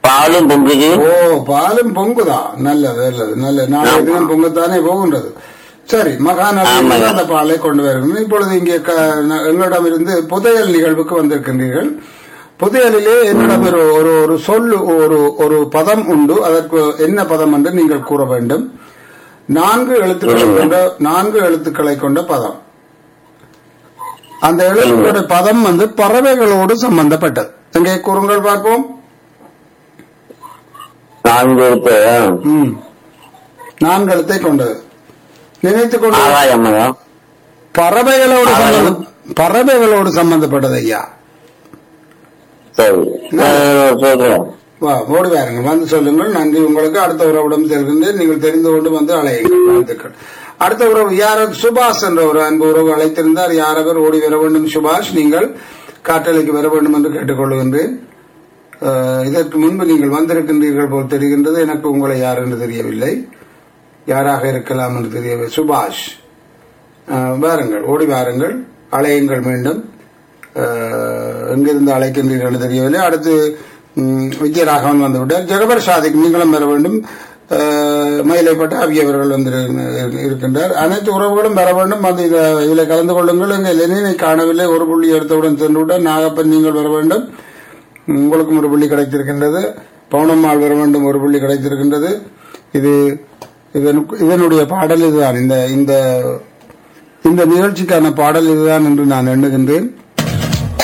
பாலும் பொங்குது ஓ பாலும் பொங்குதா நல்லது நல்லது நல்லது நாளைய தினம் பொங்கத்தானே போகின்றது சரி மகாநதி ஆமாங்க. அந்த பாலை கொண்டு வருகிறோம் இப்பொழுது இங்கே க- ந- எங்களிடம் இருந்து புதையல் நிகழ்வுக்கு வந்திருக்கின்றீர்கள் புதையலிலே என்னிடம் ஒரு ஒரு ஒரு சொல் ஒரு ஒரு பதம் உண்டு அதற்கு என்ன பதம் என்று நீங்கள் கூற வேண்டும் நான்கு எழுத்துக்களை கொண்ட நான்கு எழுத்துக்களை கொண்ட பதம் அந்த எழுத்துக்களுடைய பதம் வந்து பறவைகளோடு சம்பந்தப்பட்டது எங்கே கூறுங்கள் பார்ப்போம் நான்கு எழுத்து ம். நான்கு எழுத்தை கொண்டது நினைத்துக் கொண்டு ஆகாயம் பறவைகளோடு சம்பந்தம் பறவைகளோடு சம்பந்தப்பட்டது ஐயா சரி நான் சொல்றேன் வா ஓடி வாருங்கள் வந்து சொல்லுங்கள் நன்றி உங்களுக்கு அடுத்த உறவிடம் செல்கின்றேன் நீங்கள் தெரிந்து கொண்டு வந்து அழையுங்கள் வாழ்த்துக்கள் அடுத்த உறவு யார் சுபாஷ் என்ற ஒரு அன்பு உறவு அழைத்திருந்தார் யாரவர் ஓடி வர வேண்டும் சுபாஷ் நீங்கள் காற்றலைக்கு வர வேண்டும் என்று கேட்டுக்கொள்கின்றேன் அஹ், இதற்கு முன்பு நீங்கள் வந்திருக்கின்றீர்கள் போல் தெரிகின்றது எனக்கு உங்களை யார் என்று தெரியவில்லை யாராக இருக்கலாம் என்று தெரியவில்லை சுபாஷ் அஹ், வாருங்கள் ஓடி வாருங்கள் அழையுங்கள் மீண்டும் அஹ், எங்கிருந்து அழைக்கின்றீர்கள் என்று தெரியவில்லை அடுத்து ம், விஜயராகவன் வந்துவிட்டார் ஜெகபர் சாதிக் நீங்களும் வர வேண்டும் அஹ், மயிலைப்பட்ட அவி அவர்கள் வந்து இருக்கின்றார் அனைத்து உறவுகளும் வர வேண்டும் வந்து இத- இதில் கலந்து கொள்ளுங்கள் எங்கள் லெனினை காணவில்லை ஒரு புள்ளி எடுத்தவுடன் சென்று விட்டார் நாகப்பன் நீங்கள் வர வேண்டும் உங்களுக்கும் ஒரு புள்ளி கிடைத்திருக்கின்றது பவுனம்மாள் வர வேண்டும் ஒரு புள்ளி கிடைத்திருக்கின்றது இது இதனுக்கு- இதனுடைய பாடல் இதுதான் இந்த இந்த இந்த நிகழ்ச்சிக்கான பாடல் இதுதான் என்று நான் எண்ணுகின்றேன்